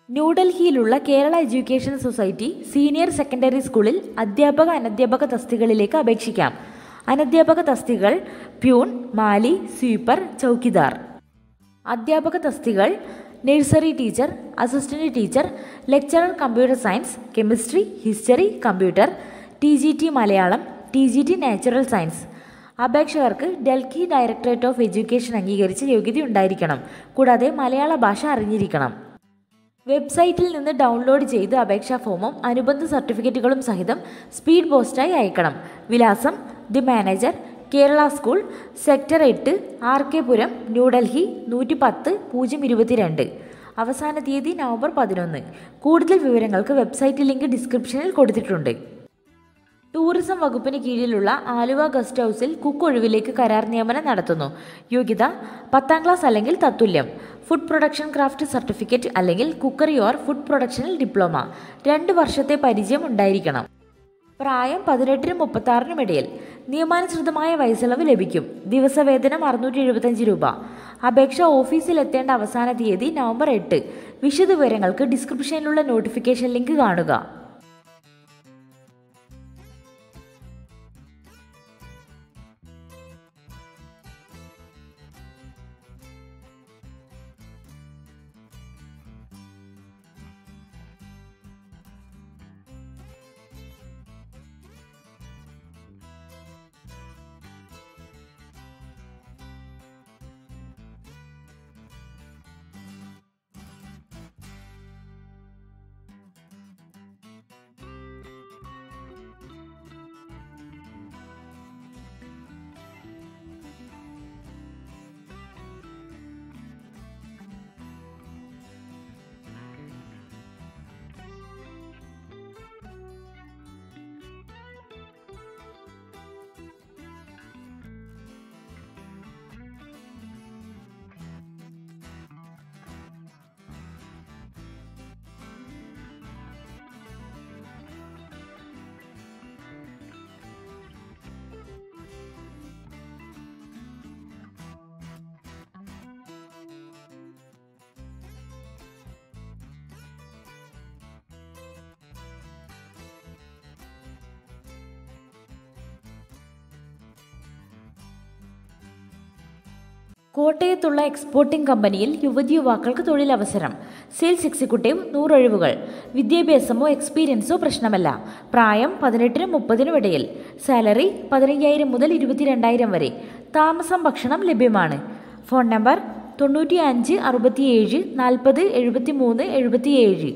ന്യൂഡൽഹിയിലുള്ള Kerala education society senior secondary സ്കൂളിൽ അധ്യാപക അനധ്യാപക തസ്തികകളിലേക്ക് അപേക്ഷിക്കാം അനധ്യാപക തസ്തികകൾ പ്യൂൺ മാലി സ്വീപ്പർ ചൗക്കിദാർ അധ്യാപക തസ്തികൾ nursery teacher assistant teacher lecturer computer science chemistry history computer T G T Malayalam T G T natural science അപേക്ഷകർക്ക് ഡൽഹി ഡയറക്ടറേറ്റ് ഓഫ് എഡ്യൂക്കേഷൻ അംഗീകരിച്ച യോഗ്യതയുണ്ടായിരിക്കണം കൂടാതെ മലയാള ഭാഷ അറിഞ്ഞിരിക്കണം വെബ്സൈറ്റിൽ നിന്ന് ഡൗൺലോഡ് ചെയ്ത് അപേക്ഷാ ഫോമും അനുബന്ധ സർട്ടിഫിക്കറ്റുകളും സഹിതം സ്പീഡ് പോസ്റ്റായി അയക്കണം വിലാസം the manager Kerala school sector എട്ട് ആർ കെ പുരം ന്യൂഡൽഹി നൂറ്റി പത്ത് പൂജ്യം ഇരുപത്തിരണ്ട് അവസാന തീയതി നവംബർ പതിനൊന്ന് കൂടുതൽ വിവരങ്ങൾക്ക് വെബ്സൈറ്റ് ലിങ്ക് ഡിസ്ക്രിപ്ഷനിൽ കൊടുത്തിട്ടുണ്ട് ടൂറിസം വകുപ്പിന് കീഴിലുള്ള ആലുവ ഗസ്റ്റ് ഹൗസിൽ കുക്ക് ഒഴിവിലേക്ക് കരാർ നിയമനം നടത്തുന്നു യോഗ്യത പത്താം ക്ലാസ് അല്ലെങ്കിൽ തത്തുല്യം ഫുഡ് പ്രൊഡക്ഷൻ ക്രാഫ്റ്റ് സർട്ടിഫിക്കറ്റ് അല്ലെങ്കിൽ കുക്കറി ഓർ ഫുഡ് പ്രൊഡക്ഷനിൽ ഡിപ്ലോമ രണ്ട് വർഷത്തെ പരിചയം ഉണ്ടായിരിക്കണം പ്രായം പതിനെട്ടിനും മുപ്പത്തി ആറിനും ഇടയിൽ നിയമാനുസൃതമായ വയസ്സിളവ് ലഭിക്കും ദിവസവേതനം അറുന്നൂറ്റി എഴുപത്തഞ്ച് രൂപ അപേക്ഷ ഓഫീസിൽ എത്തേണ്ട അവസാന തീയതി നവംബർ എട്ട് വിശദവിവരങ്ങൾക്ക് ഡിസ്ക്രിപ്ഷനിലുള്ള നോട്ടിഫിക്കേഷൻ ലിങ്ക് കാണുക കോട്ടയത്തുള്ള എക്സ്പോർട്ടിംഗ് കമ്പനിയിൽ യുവതി യുവാക്കൾക്ക് തൊഴിലവസരം സെയിൽസ് എക്സിക്യൂട്ടീവ് നൂറൊഴിവുകൾ വിദ്യാഭ്യാസമോ എക്സ്പീരിയൻസോ പ്രശ്നമല്ല പ്രായം പതിനെട്ടിനും മുപ്പതിനും ഇടയിൽ സാലറി പതിനയ്യായിരം മുതൽ ഇരുപത്തിരണ്ടായിരം വരെ താമസം ഭക്ഷണം ലഭ്യമാണ് ഫോൺ നമ്പർ തൊണ്ണൂറ്റി അഞ്ച് അറുപത്തിയേഴ് നാൽപ്പത് എഴുപത്തി മൂന്ന് എഴുപത്തിയേഴ്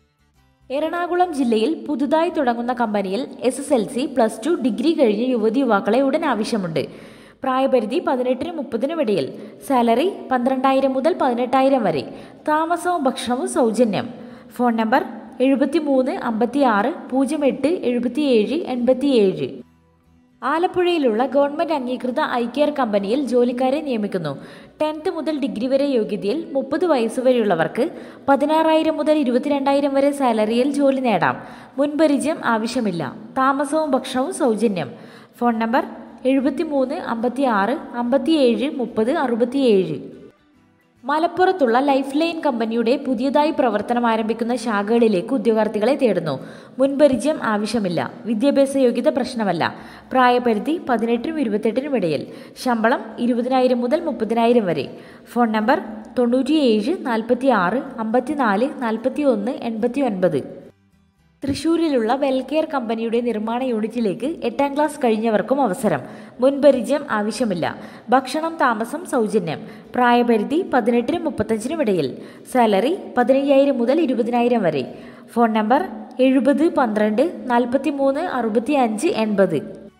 എറണാകുളം ജില്ലയിൽ പുതുതായി തുടങ്ങുന്ന കമ്പനിയിൽ S S L C plus two degree കഴിഞ്ഞ യുവതി യുവാക്കളെ ഉടൻ ആവശ്യമുണ്ട് പ്രായപരിധി പതിനെട്ടിനും മുപ്പതിനും ഇടയിൽ സാലറി പന്ത്രണ്ടായിരം മുതൽ പതിനെട്ടായിരം വരെ താമസവും ഭക്ഷണവും സൗജന്യം ഫോൺ നമ്പർ എഴുപത്തി മൂന്ന് അമ്പത്തി ആറ് പൂജ്യം എട്ട് എഴുപത്തിയേഴ് എൺപത്തിയേഴ് ആലപ്പുഴയിലുള്ള ഗവൺമെന്റ് അംഗീകൃത ഐ കെയർ കമ്പനിയിൽ ജോലിക്കാരെ നിയമിക്കുന്നു ടെൻത്ത് മുതൽ ഡിഗ്രി വരെ യോഗ്യതയിൽ മുപ്പത് വയസ്സുവരെയുള്ളവർക്ക് പതിനാറായിരം മുതൽ ഇരുപത്തിരണ്ടായിരം വരെ സാലറിയിൽ ജോലി നേടാം മുൻപരിചയം ആവശ്യമില്ല താമസവും ഭക്ഷണവും സൗജന്യം ഫോൺ നമ്പർ എഴുപത്തി മൂന്ന് അമ്പത്തി ആറ് അമ്പത്തിയേഴ് മുപ്പത് അറുപത്തിയേഴ് മലപ്പുറത്തുള്ള ലൈഫ് ലൈൻ കമ്പനിയുടെ പുതിയതായി പ്രവർത്തനം ആരംഭിക്കുന്ന ശാഖകളിലേക്ക് ഉദ്യോഗാർത്ഥികളെ തേടുന്നു മുൻപരിചയം ആവശ്യമില്ല വിദ്യാഭ്യാസ യോഗ്യത പ്രശ്നമല്ല പ്രായപരിധി പതിനെട്ടിനും ഇരുപത്തെട്ടിനും ഇടയിൽ ശമ്പളം ഇരുപതിനായിരം മുതൽ മുപ്പതിനായിരം വരെ ഫോൺ നമ്പർ തൊണ്ണൂറ്റിയേഴ് നാൽപ്പത്തി ആറ് അമ്പത്തിനാല് നാൽപ്പത്തി ഒന്ന് എൺപത്തി ഒൻപത് തൃശൂരിലുള്ള വെൽകെയർ കമ്പനിയുടെ നിർമ്മാണ യൂണിറ്റിലേക്ക് എട്ടാം ക്ലാസ് കഴിഞ്ഞവർക്കും അവസരം മുൻപരിചയം ആവശ്യമില്ല ഭക്ഷണം താമസം സൗജന്യം പ്രായപരിധി പതിനെട്ടിനും മുപ്പത്തഞ്ചിനും ഇടയിൽ സാലറി പതിനയ്യായിരം മുതൽ ഇരുപതിനായിരം വരെ ഫോൺ നമ്പർ എഴുപത് പന്ത്രണ്ട് നാൽപ്പത്തി മൂന്ന് അറുപത്തി അഞ്ച് എൺപത്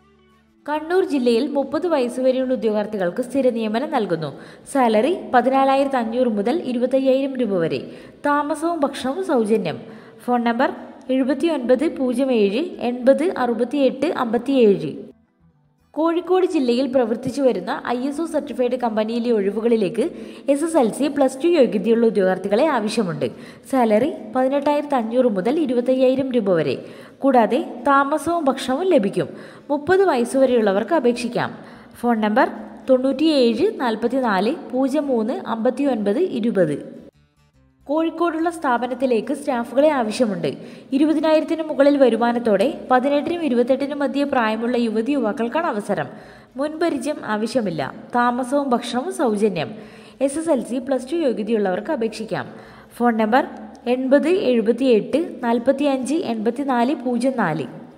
കണ്ണൂർ ജില്ലയിൽ മുപ്പത് വയസ്സുവരെയുള്ള ഉദ്യോഗാർത്ഥികൾക്ക് സ്ഥിര നിയമനം നൽകുന്നു സാലറി പതിനാലായിരത്തി അഞ്ഞൂറ് മുതൽ ഇരുപത്തയ്യായിരം രൂപ വരെ താമസവും ഭക്ഷണവും സൗജന്യം ഫോൺ നമ്പർ എഴുപത്തി ഒൻപത് പൂജ്യം ഏഴ് എൺപത് അറുപത്തിയെട്ട് അമ്പത്തിയേഴ് കോഴിക്കോട് ജില്ലയിൽ പ്രവർത്തിച്ചു വരുന്ന ഐ എസ് ഒ സർട്ടിഫൈഡ് കമ്പനിയിലെ ഒഴിവുകളിലേക്ക് S S L C plus two യോഗ്യതയുള്ള ഉദ്യോഗാർത്ഥികളെ ആവശ്യമുണ്ട് സാലറി പതിനെട്ടായിരത്തി അഞ്ഞൂറ് മുതൽ ഇരുപത്തയ്യായിരം രൂപ വരെ കൂടാതെ താമസവും ഭക്ഷണവും ലഭിക്കും മുപ്പത് വയസ്സുവരെയുള്ളവർക്ക് അപേക്ഷിക്കാം ഫോൺ നമ്പർ തൊണ്ണൂറ്റിയേഴ് നാൽപ്പത്തി നാല് പൂജ്യം മൂന്ന് അമ്പത്തി ഒൻപത് ഇരുപത് കോഴിക്കോടുള്ള സ്ഥാപനത്തിലേക്ക് സ്റ്റാഫുകളെ ആവശ്യമുണ്ട് ഇരുപതിനായിരത്തിന് മുകളിൽ വരുമാനത്തോടെ പതിനെട്ടിനും ഇരുപത്തെട്ടിനും മധ്യേ പ്രായമുള്ള യുവതി യുവാക്കൾക്കാണ് അവസരം മുൻപരിചയം ആവശ്യമില്ല താമസവും ഭക്ഷണവും സൗജന്യം S S L C plus two യോഗ്യതയുള്ളവർക്ക് അപേക്ഷിക്കാം ഫോൺ നമ്പർ എൺപത് എഴുപത്തി എട്ട് നാൽപ്പത്തി അഞ്ച് എൺപത്തി നാല് പൂജ്യം നാല്